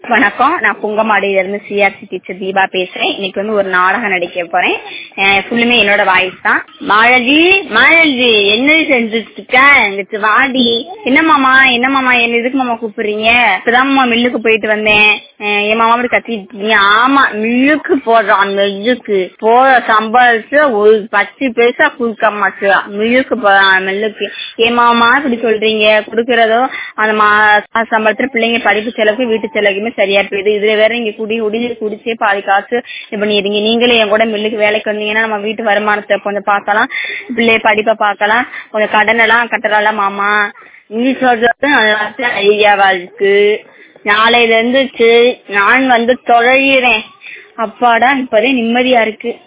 வணக்கம் நான் புங்கமாடியில இருந்து சிஆர்சி டீச்சர் தீபா பேசுறேன் இன்னைக்கு வந்து ஒரு நாடகம் நடிக்க போறேன் ஃபுல்லுமே என்னோட வாய்ஸ் தான் மாலதி மாலதி என்ன செஞ்சுட்டு இருக்க இங்கிட்டு வாடி என்ன மாமா என்ன மாமா என்ன இதுக்கு மாமா கூப்பிடுறீங்க இப்பதான் மாமா மில்லுக்கு போயிட்டு வந்தேன் அஹ் என் மாமா அப்படி கத்திட்டு இருக்கீங்க ஆமா மில்லுக்கு போடுறான் மில்லுக்கு போற சம்பாதிச்சு ஒரு பத்து பைசா கொடுக்க மாட்டேன் மில்லுக்கு போறான் மில்லுக்கு ஏன் மாமா இப்படி சொல்றீங்க கொடுக்கறதோ அந்த மா சம்பளத்துல பிள்ளைங்க படிப்பு செலவுக்கு வீட்டு செலவுக்குமே சரியா போயிடுது இதுல வேற இங்க குடி குடி குடிச்சே பாதி காசு இது பண்ணிடுறீங்க நீங்களே என் கூட மில்லுக்கு வேலைக்கு வந்தீங்கன்னா நம்ம வீட்டு வருமானத்தை கொஞ்சம் பார்க்கலாம் பிள்ளைய படிப்பை பார்க்கலாம் கொஞ்சம் கடன் எல்லாம் கட்டலாம் மாமா நீ சொல்றது நல்லா ஐடியாவா இருக்கு நாளையில இருந்து சரி நான் வந்து தொலைகிறேன் அப்பாடா இப்பதே நிம்மதியா இருக்கு